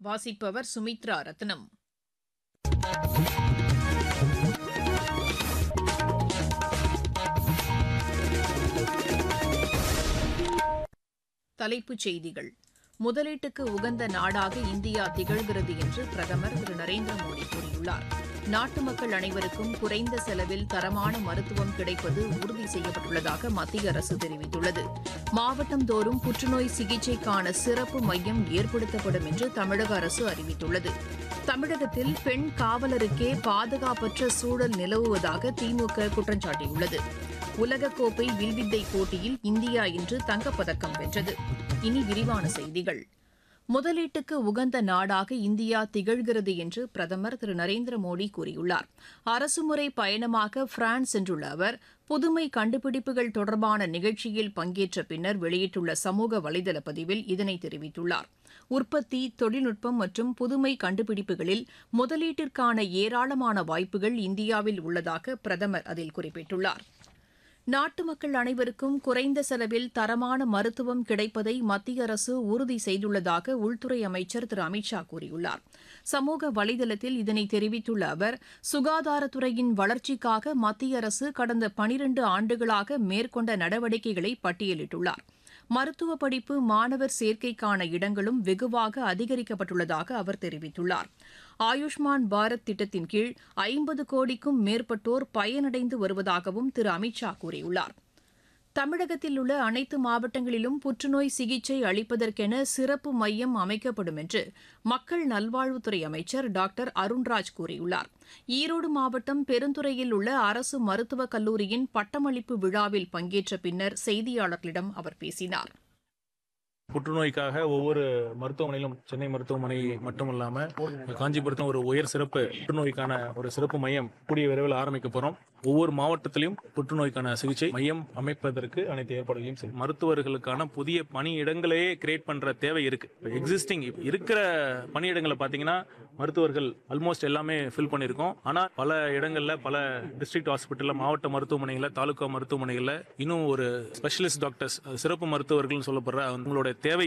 வாசிப்பவர் சுமித்ரா ரத்னம் தலைப்புச் செய்திகள் முதலீட்டுக்கு உகந்த நாடாக இந்தியா திகழ்கிறது என்று பிரதமர் திரு நரேந்திர மோடி கூறியுள்ளார் நாட்டு மக்கள் அனைவருக்கும் குறைந்த செலவில் தரமான மருத்துவம் கிடைப்பது உறுதி செய்யப்பட்டுள்ளதாக மத்திய அரசு தெரிவித்துள்ளது மாவட்டந்தோறும் புற்றுநோய் சிகிச்சைக்கான சிறப்பு மையம் ஏற்படுத்தப்படும் என்று தமிழக அரசு அறிவித்துள்ளது தமிழகத்தில் பெண் காவலருக்கே பாதுகாப்பற்ற சூழல் நிலவுவதாக திமுக குற்றம் சாட்டியுள்ளது உலகக்கோப்பை வில்வித்தை போட்டியில் இந்தியா இன்று தங்கப்பதக்கம் வென்றது இனி விரிவான செய்திகள் முதலீட்டுக்கு உகந்த நாடாக இந்தியா திகழ்கிறது என்று பிரதமர் திரு நரேந்திர மோடி கூறியுள்ளார் அரசுமுறை பயணமாக பிரான்ஸ் சென்றுள்ள அவர் புதுமை கண்டுபிடிப்புகள் தொடர்பான நிகழ்ச்சியில் பங்கேற்ற பின்னர் வெளியிட்டுள்ள சமூக வலைதள பதிவில் இதனை தெரிவித்துள்ளார் உற்பத்தி தொழில்நுட்பம் மற்றும் புதுமை கண்டுபிடிப்புகளில் முதலீட்டிற்கான ஏராளமான வாய்ப்புகள் இந்தியாவில் உள்ளதாக பிரதமர் அதில் குறிப்பிட்டுள்ளார் நாட்டு மக்கள் அனைவருக்கும் குறைந்த செலவில் தரமான மருத்துவம் கிடைப்பதை மத்திய அரசு உறுதி செய்துள்ளதாக உள்துறை அமைச்சர் திரு அமித் ஷா கூறியுள்ளார் சமூக வலைதளத்தில் இதனை தெரிவித்துள்ள அவர் சுகாதாரத்துறையின் வளர்ச்சிக்காக மத்திய அரசு கடந்த பனிரண்டு ஆண்டுகளாக மேற்கொண்ட நடவடிக்கைகளை பட்டியலிட்டுள்ளார் மருத்துவ படிப்பு மாணவர் சேர்க்கைக்கான இடங்களும் வெகுவாக அதிகரிக்கப்பட்டுள்ளதாக அவர் தெரிவித்துள்ளார் ஆயுஷ்மான் பாரத் திட்டத்தின் கீழ் ஐம்பது கோடிக்கும் மேற்பட்டோர் பயனடைந்து வருவதாகவும் திரு அமித் ஷா கூறியுள்ளார் தமிழகத்தில் உள்ள அனைத்து மாவட்டங்களிலும் புற்றுநோய் சிகிச்சை அளிப்பதற்கென சிறப்பு மையம் அமைக்கப்படும் என்று மக்கள் நல்வாழ்வுத்துறை அமைச்சர் டாக்டர் அருண்ராஜ் கூறியுள்ளார் ஈரோடு மாவட்டம் பெருந்துறையில் உள்ள அரசு மருத்துவக் கல்லூரியின் பட்டமளிப்பு விழாவில் பங்கேற்ற பின்னர் செய்தியாளர்களிடம் அவர் பேசினார் புற்றுநோய்க்காக ஒவ்வொரு மருத்துவமனையிலும் சென்னை மருத்துவமனை மட்டும் இல்லாம காஞ்சிபுரத்தில் ஒரு உயர் சிறப்பு புற்றுநோய்க்கான ஒரு சிறப்பு மையம் கூடிய விரைவில் ஆரம்பிக்க போறோம் ஒவ்வொரு மாவட்டத்திலும் புற்றுநோய்க்கான சிகிச்சை மையம் அமைப்பதற்கு அனைத்து ஏற்பாடுகளையும் செய்யும் மருத்துவர்களுக்கான புதிய பணியிடங்களையே கிரியேட் பண்ற தேவை இருக்கு எக்ஸிஸ்டிங் இருக்கிற பணியிடங்களை பாத்தீங்கன்னா மருத்துவர்கள் ஆல்மோஸ்ட் எல்லாமே ஃபில் பண்ணியிருக்கோம் ஆனா பல இடங்கள்ல பல டிஸ்ட்ரிக்ட் ஹாஸ்பிட்டல்ல மாவட்ட மருத்துவமனைகள்ல தாலுகா மருத்துவமனைகள்ல இன்னும் ஒரு ஸ்பெஷலிஸ்ட் டாக்டர்ஸ் சிறப்பு மருத்துவர்கள்னு சொல்லப்படுற அவங்களோட தேவை